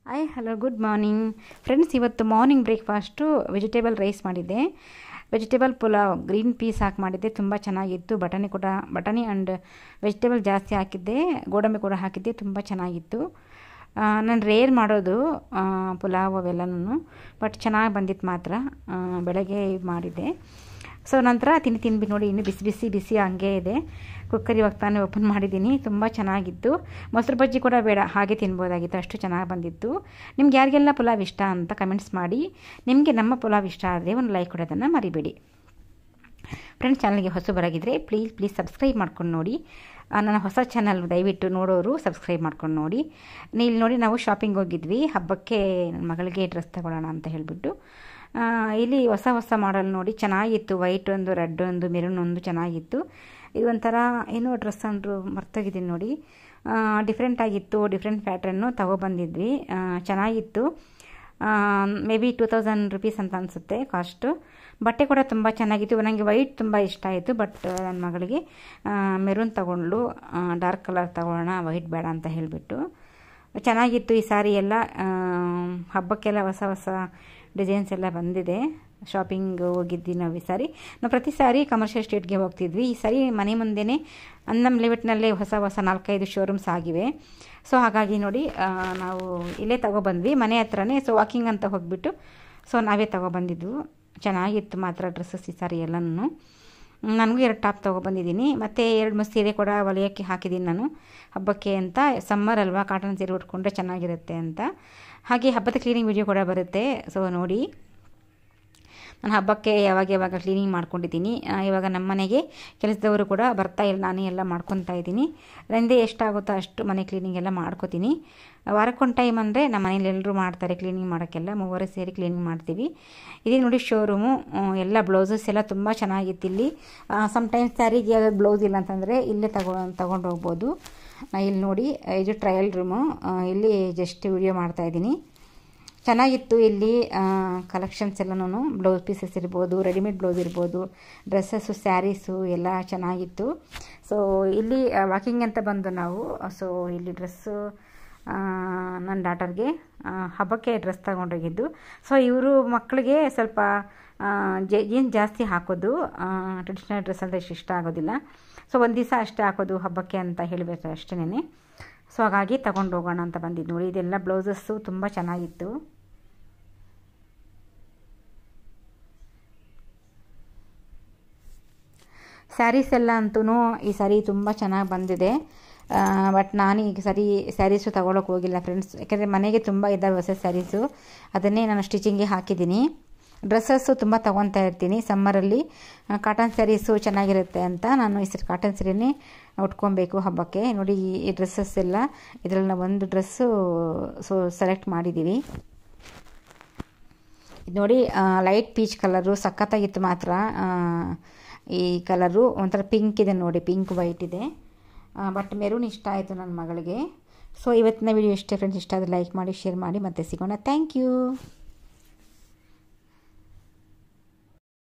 hi hello good morning friends ಇವತ್ತು morning breakfast vegetable rice ಮಾಡಿದ್ದೆ vegetable pulao green peas ಹಾಕಿ ಮಾಡಿದ್ದೆ ತುಂಬ ಚೆನ್ನಾಗಿತ್ತು ಬಟಾಣಿ ಕೂಡ ಬಟಾಣಿ ಆ್ಯಂಡ್ ವೆಜಿಟೇಬಲ್ ಜಾಸ್ತಿ ಹಾಕಿದ್ದೆ ಗೋಡಂಬಿ ಕೂಡ ಹಾಕಿದ್ದೆ ತುಂಬ ಚೆನ್ನಾಗಿತ್ತು ನಾನು ರೇರ್ ಮಾಡೋದು ಪುಲಾವ್ ಅವೆಲ್ಲನೂ ಬಟ್ ಚೆನ್ನಾಗಿ ಬಂದಿತ್ತು ಮಾತ್ರ ಬೆಳಗ್ಗೆ ಮಾಡಿದ್ದೆ ಸೊ ನಂತರ ತಿಂದು ತಿಂದು ನೋಡಿ ಇನ್ನು ಬಿಸಿ ಬಿಸಿ ಬಿಸಿ ಹಂಗೆ ಇದೆ ಕುಕ್ಕರ್ ಇವಾಗ ತಾನೇ ಓಪನ್ ಮಾಡಿದ್ದೀನಿ ತುಂಬ ಚೆನ್ನಾಗಿತ್ತು ಮೊಸರು ಬಜ್ಜಿ ಕೂಡ ಬೇಡ ಹಾಗೆ ತಿನ್ಬೋದಾಗಿತ್ತು ಅಷ್ಟು ಚೆನ್ನಾಗಿ ಬಂದಿತ್ತು ನಿಮ್ಗೆ ಯಾರಿಗೆಲ್ಲ ಪುಲಾವ್ ಇಷ್ಟ ಅಂತ ಕಮೆಂಟ್ಸ್ ಮಾಡಿ ನಿಮಗೆ ನಮ್ಮ ಪುಲಾವ್ ಇಷ್ಟ ಆದರೆ ಒಂದು ಲೈಕ್ ಕೊಡೋದನ್ನು ಮರಿಬೇಡಿ ಫ್ರೆಂಡ್ಸ್ ಚಾನಲ್ಗೆ ಹೊಸಬರಾಗಿದ್ದರೆ ಪ್ಲೀಸ್ ಪ್ಲೀಸ್ ಸಬ್ಸ್ಕ್ರೈಬ್ ಮಾಡ್ಕೊಂಡು ನೋಡಿ ನನ್ನ ಹೊಸ ಚಾನಲ್ ದಯವಿಟ್ಟು ನೋಡೋರು ಸಬ್ಸ್ಕ್ರೈಬ್ ಮಾಡ್ಕೊಂಡು ನೋಡಿ ಇಲ್ಲಿ ನೋಡಿ ನಾವು ಶಾಪಿಂಗ್ ಹೋಗಿದ್ವಿ ಹಬ್ಬಕ್ಕೆ ನನ್ನ ಮಗಳಿಗೆ ಡ್ರೆಸ್ ತಗೊಳ್ಳೋಣ ಅಂತ ಹೇಳಿಬಿಟ್ಟು ಇಲ್ಲಿ ಹೊಸ ಹೊಸ ಮಾಡಲ್ ನೋಡಿ ಚೆನ್ನಾಗಿತ್ತು ವೈಟ್ ಒಂದು ರೆಡ್ ಒಂದು ಮೆರೂನ್ ಒಂದು ಚೆನ್ನಾಗಿತ್ತು ಇದು ಒಂಥರ ಏನೋ ಡ್ರೆಸ್ ಅಂದರು ಮರ್ತೋಗಿದ್ದೀನಿ ನೋಡಿ ಡಿಫ್ರೆಂಟ್ ಆಗಿತ್ತು ಡಿಫ್ರೆಂಟ್ ಪ್ಯಾಟ್ರನ್ನು ತಗೊಬಂದಿದ್ವಿ ಚೆನ್ನಾಗಿತ್ತು may be two thousand rupees ಅಂತ ಅನಿಸುತ್ತೆ ಕಾಸ್ಟು ಬಟ್ಟೆ ಕೂಡ ತುಂಬ ಚೆನ್ನಾಗಿತ್ತು ನನಗೆ ವೈಟ್ ತುಂಬ ಇಷ್ಟ ಆಯಿತು ಬಟ್ ನನ್ನ ಮಗಳಿಗೆ ಮೆರೂನ್ ತಗೊಂಡ್ಲು ಡಾರ್ಕ್ ಕಲರ್ ತಗೊಳ್ಳೋಣ ವೈಟ್ ಬೇಡ ಅಂತ ಹೇಳಿಬಿಟ್ಟು ಚೆನ್ನಾಗಿತ್ತು ಈ ಸಾರಿ ಎಲ್ಲ ಹಬ್ಬಕ್ಕೆಲ್ಲ ಹೊಸ ಹೊಸ ಡಿಸೈನ್ಸ್ ಎಲ್ಲ ಬಂದಿದೆ ಶಾಪಿಂಗ್ ಹೋಗಿದ್ವಿ ನಾವು ಈ ಸಾರಿ ನಾವು ಪ್ರತಿ ಸಾರಿ ಕಮರ್ಷಿಯಲ್ ಸ್ಟ್ರೀಟ್ಗೆ ಹೋಗ್ತಿದ್ವಿ ಈ ಸಾರಿ ಮನೆ ಮುಂದೆನೇ ಅನ್ನಮ್ ಲಿಮಿಟ್ನಲ್ಲೇ ಹೊಸ ಹೊಸ ನಾಲ್ಕೈದು ಶೋರೂಮ್ಸ್ ಆಗಿವೆ ಸೊ ಹಾಗಾಗಿ ನೋಡಿ ನಾವು ಇಲ್ಲೇ ತಗೊಬಂದ್ವಿ ಮನೆ ಹತ್ರನೇ ಸೊ ವಾಕಿಂಗ್ ಅಂತ ಹೋಗಿಬಿಟ್ಟು ಸೊ ನಾವೇ ತಗೊಬಂದಿದ್ವು ಚೆನ್ನಾಗಿತ್ತು ಮಾತ್ರ ಡ್ರೆಸ್ಸಸ್ ಈ ಸಾರಿ ಎಲ್ಲನೂ ನನಗೂ ಎರಡು ಟಾಪ್ ತೊಗೊಬಂದಿದ್ದೀನಿ ಮತ್ತು ಎರಡು ಮೂರು ಸೀರೆ ಕೂಡ ಹೊಲಿಯೋಕ್ಕೆ ಹಾಕಿದ್ದೀನಿ ನಾನು ಹಬ್ಬಕ್ಕೆ ಅಂತ ಸಮ್ಮರ್ ಅಲ್ವಾ ಕಾಟನ್ ಸೀರೆ ಉಟ್ಕೊಂಡ್ರೆ ಚೆನ್ನಾಗಿರುತ್ತೆ ಅಂತ ಹಾಗೆ ಹಬ್ಬದ ಕ್ಲೀನಿಂಗ್ ವಿಡಿಯೋ ಕೂಡ ಬರುತ್ತೆ ಸೊ ನೋಡಿ ನಾನು ಹಬ್ಬಕ್ಕೆ ಯಾವಾಗ ಯಾವಾಗ ಕ್ಲೀನಿಂಗ್ ಮಾಡ್ಕೊಂಡಿದ್ದೀನಿ ಇವಾಗ ನಮ್ಮ ಮನೆಗೆ ಕೆಲಸದವರು ಕೂಡ ಬರ್ತಾ ಇಲ್ಲ ನಾನೇ ಎಲ್ಲ ಮಾಡ್ಕೊತಾ ಇದ್ದೀನಿ ನಂದೇ ಎಷ್ಟಾಗುತ್ತೋ ಅಷ್ಟು ಮನೆ ಕ್ಲೀನಿಂಗ್ ಎಲ್ಲ ಮಾಡ್ಕೋತೀನಿ ವಾರಕ್ಕೊಂದು ಟೈಮ್ ಅಂದರೆ ನಮ್ಮ ಮನೇಲಿ ಎಲ್ಲರೂ ಮಾಡ್ತಾರೆ ಕ್ಲೀನಿಂಗ್ ಮಾಡೋಕ್ಕೆಲ್ಲ ಮೂವರು ಸೇರಿ ಕ್ಲೀನಿಂಗ್ ಮಾಡ್ತೀವಿ ಇದೇ ನೋಡಿ ಶೋರೂಮು ಎಲ್ಲ ಬ್ಲೌಸಸ್ ಎಲ್ಲ ತುಂಬ ಚೆನ್ನಾಗಿತ್ತು ಇಲ್ಲಿ ಸಮ್ಟೈಮ್ಸ್ ಸ್ಯಾರಿಗೆ ಯಾವ್ದು ಬ್ಲೌಸ್ ಇಲ್ಲ ಅಂತಂದರೆ ಇಲ್ಲೇ ತಗೊ ತಗೊಂಡು ಹೋಗ್ಬೋದು ಇಲ್ಲಿ ನೋಡಿ ಇದು ಟ್ರಯಲ್ ರೂಮು ಇಲ್ಲಿ ಜಸ್ಟ್ ವಿಡಿಯೋ ಮಾಡ್ತಾಯಿದ್ದೀನಿ ಚೆನ್ನಾಗಿತ್ತು ಇಲ್ಲಿ ಕಲೆಕ್ಷನ್ಸ್ ಎಲ್ಲನೂ ಬ್ಲೌಸ್ ಪೀಸಸ್ ಇರ್ಬೋದು ರೆಡಿಮೇಡ್ ಬ್ಲೌಸ್ ಇರ್ಬೋದು ಡ್ರೆಸ್ಸಸ್ಸು ಸ್ಯಾರೀಸು ಎಲ್ಲ ಚೆನ್ನಾಗಿತ್ತು ಸೊ ಇಲ್ಲಿ ವಾಕಿಂಗ್ ಅಂತ ಬಂದು ನಾವು ಸೊ ಇಲ್ಲಿ ಡ್ರೆಸ್ಸು ನನ್ನ ಡಾಟರ್ಗೆ ಹಬ್ಬಕ್ಕೆ ಡ್ರೆಸ್ ತಗೊಂಡೋಗಿದ್ದು ಸೊ ಇವರು ಮಕ್ಕಳಿಗೆ ಸ್ವಲ್ಪ ಜೀನ್ಸ್ ಜಾಸ್ತಿ ಹಾಕೋದು ಟ್ರೆಡಿಷ್ನಲ್ ಡ್ರೆಸ್ ಅಂದರೆ ಇಷ್ಟ ಆಗೋದಿಲ್ಲ ಸೊ ಒಂದು ದಿವಸ ಅಷ್ಟೇ ಹಾಕೋದು ಹಬ್ಬಕ್ಕೆ ಅಂತ ಹೇಳಬೇಕು ಅಷ್ಟೇ ಸೊ ಹಾಗಾಗಿ ತಗೊಂಡು ಹೋಗೋಣ ಅಂತ ಬಂದಿದ್ದು ನೋಡಿ ಇದೆಲ್ಲ ಬ್ಲೌಸಸ್ಸು ತುಂಬ ಚೆನ್ನಾಗಿತ್ತು ಸ್ಯಾರೀಸ್ ಎಲ್ಲ ಅಂತೂ ಈ ಸಾರಿ ತುಂಬ ಚೆನ್ನಾಗಿ ಬಂದಿದೆ ಬಟ್ ನಾನು ಈಗ ಸರಿ ಸ್ಯಾರೀಸು ತಗೊಳಕ್ಕೆ ಹೋಗಿಲ್ಲ ಫ್ರೆಂಡ್ಸ್ ಯಾಕೆಂದರೆ ಮನೆಗೆ ತುಂಬ ಇದ್ದಾವೆ ಹೊಸ ಸ್ಯಾರೀಸು ಅದನ್ನೇ ನಾನು ಸ್ಟಿಚಿಂಗ್ಗೆ ಹಾಕಿದ್ದೀನಿ ಡ್ರೆಸ್ಸಸ್ಸು ತುಂಬ ತೊಗೊತಾ ಇರ್ತೀನಿ ಸಮ್ಮರಲ್ಲಿ ಕಾಟನ್ ಸ್ಯಾರೀಸು ಚೆನ್ನಾಗಿರುತ್ತೆ ಅಂತ ನಾನು ಈ ಸರಿ ಕಾಟನ್ ಸ್ಯಾರಿನೇ ಉಟ್ಕೊಬೇಕು ಹಬ್ಬಕ್ಕೆ ನೋಡಿ ಈ ಡ್ರೆಸ್ಸಸ್ ಎಲ್ಲ ಇದರಲ್ಲಿ ನಾವು ಒಂದು ಡ್ರೆಸ್ಸು ಸೊ ಸೆಲೆಕ್ಟ್ ಮಾಡಿದ್ದೀವಿ ಇದು ನೋಡಿ ಲೈಟ್ ಪೀಚ್ ಕಲರು ಸಖತ್ತಾಗಿತ್ತು ಮಾತ್ರ ಈ ಕಲರು ಒಂಥರ ಪಿಂಕ್ ಇದೆ ನೋಡಿ ಪಿಂಕ್ ವೈಟ್ ಇದೆ ಬಟ್ ಮೆರೂನ್ ಇಷ್ಟ ಆಯಿತು ನನ್ನ ಮಗಳಿಗೆ ಸೊ ಇವತ್ತಿನ ವಿಡಿಯೋ ಇಷ್ಟೇ ಫ್ರೆಂಡ್ಸ್ ಇಷ್ಟ ಆದರೆ ಲೈಕ್ ಮಾಡಿ ಶೇರ್ ಮಾಡಿ ಮತ್ತೆ ಸಿಗೋಣ ಥ್ಯಾಂಕ್ ಯು